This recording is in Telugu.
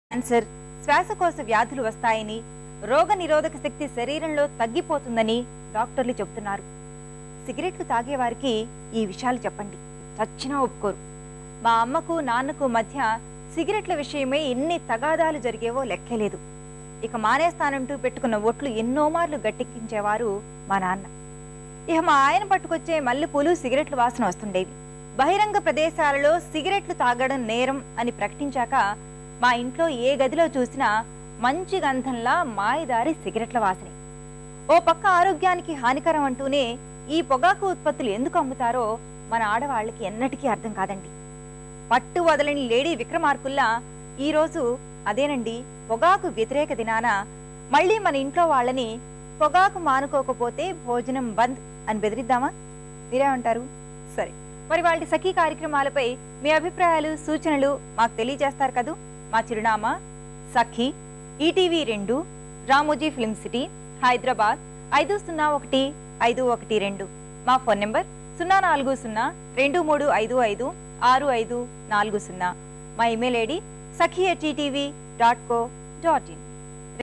క్యాన్సర్ శ్వాసకోశ వ్యాధులు వస్తాయని రోగ నిరోధక శక్తి శరీరంలో తగ్గిపోతుందని డాక్టర్లు చెబుతున్నారు సిగరెట్లు తాగేవారికి ఈ విషయాలు చెప్పండి చచ్చినా ఒప్పుకోరు మా అమ్మకు నాన్నకు మధ్య సిగరెట్ల విషయమై ఎన్ని తగాదాలు జరిగేవో లెక్కలేదు ఇక మానేస్తానంటూ పెట్టుకున్న ఒట్లు ఎన్నో మార్లు గట్టెక్కించేవారు మా నాన్న ఇక మా ఆయన పట్టుకొచ్చే మల్లెపూలు సిగరెట్ల వాసన వస్తుండేవి బహిరంగ ప్రదేశాలలో సిగరెట్లు తాగడం నేరం అని ప్రకటించాక మా ఇంట్లో ఏ గదిలో చూసినా మంచి గంధంలా మాయదారి సిగరెట్ల వాసనే ఓ పక్క ఆరోగ్యానికి హానికరం అంటూనే ఈ పొగాకు ఉత్పత్తులు ఎందుకు అమ్ముతారో మన ఆడవాళ్ళకి ఎన్నటికీ అర్థం కాదండి పట్టు వదలని లేడీ విక్రమార్కుల్లా ఈరోజు అదేనండి పొగాకు వ్యతిరేక దినాన మళ్ళీ మన ఇంట్లో వాళ్ళని పొగాకు మానుకోకపోతే భోజనం బంద్ అని బెదిరిద్దామా మీరేమంటారు సరే మరి వాళ్ళ సఖీ కార్యక్రమాలపై మీ అభిప్రాయాలు సూచనలు మాకు తెలియజేస్తారు కదూ మా చిరునామా సఖీ ఈటీవీ రెండు రామోజీ ఫిల్మ్ సిటీ హైదరాబాద్ ఐదు సున్నా ఒకటి ఐదు ఒకటి రెండు మా ఫోన్ నెంబర్ సున్నా నాలుగు సున్నా రెండు మూడు ఐదు ఐదు ఆరు ఐదు నాలుగు సున్నా మా email ID Sakhi at dot co dot in